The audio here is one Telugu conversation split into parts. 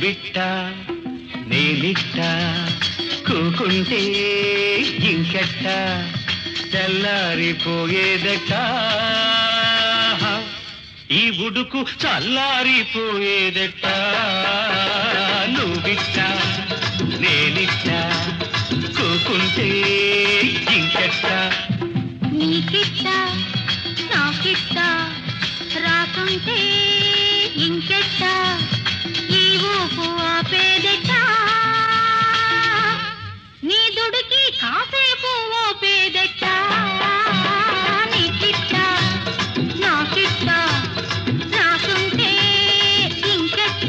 నువ్విట్ట నేనిట్ట కూకుంటే ఇంకెట్ట తెల్లారిపోయేదట ఈ ఉడుకు చల్లారిపోయేదట నువ్విట్ట నేనిట్ట కూకుంటే ఇంకెట్ట నీకిట్ట నాకిట్ట రాకుంటే ఇంకెట్ట ఈ ఊపు ఆపేదెట్ట నీ దుడికి కాసేపు ఓపేదెట్ట నీకిట్ట నాకిట్ట రాకుంటే ఇంకెట్ట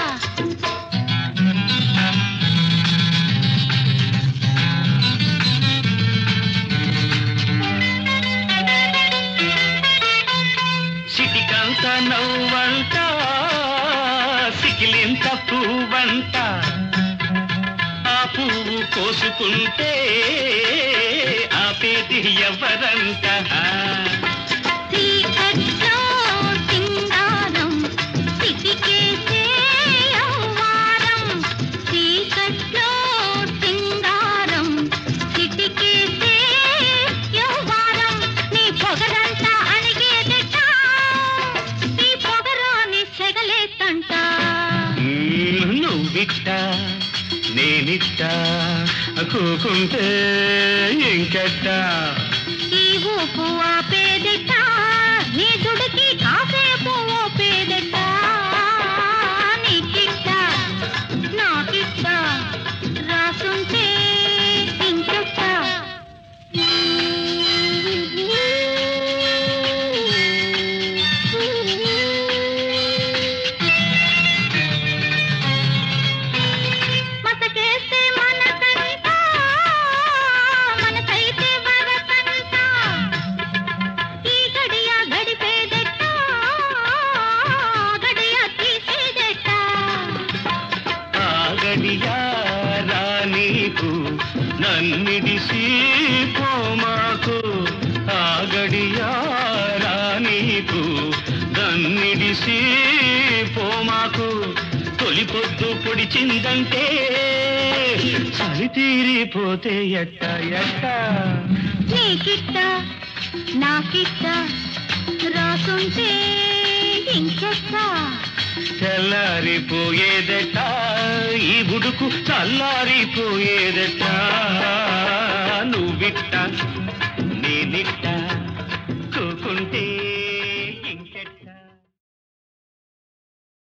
సిటికంత నవ్వంట సికిలింత పువ్వంట ఆ పువ్వు కోసుకుంటే ఆపేది ఎవరంట చీకట్లో సింగారం సిటికేసే యవ్వారం చీకట్లో సింగారం సిటికేసే యవ్వారం నీ పొగరంతా అణిగేదట నీ పొగరాని సెగలేతంట మ్మ్, నువ్విట్ట నేనిట్ట కూకుంటే ఇంకెట్ట ఈ ఊపు ఆపేదట నీ దుడికి కాసేపు ఓపేదట నీకిట్ట నాకిట్ట రాసుంటే ఇంకెట్ట మతకేస్తే మనకంట మనసైతే వరకంట ఈ గడియ గడిపేదెట్ట గడియ తీసేదెట్ట ఆగడియా రానీకు నన్నిడిసి పోమాకు ఆగడియా రానీకు నన్నిడిసి పోమాకు తొలి పొద్దు పొడిచిందంటే చలి తీరిపోతే ఎట్ట ఎట్ట నీకిట్ట నాకిట్ట రాసుంటే ఇంకెట్ట తెల్లారిపోయేదట ఈ బుడుకు చల్లారిపోయేదట నువ్విట్ట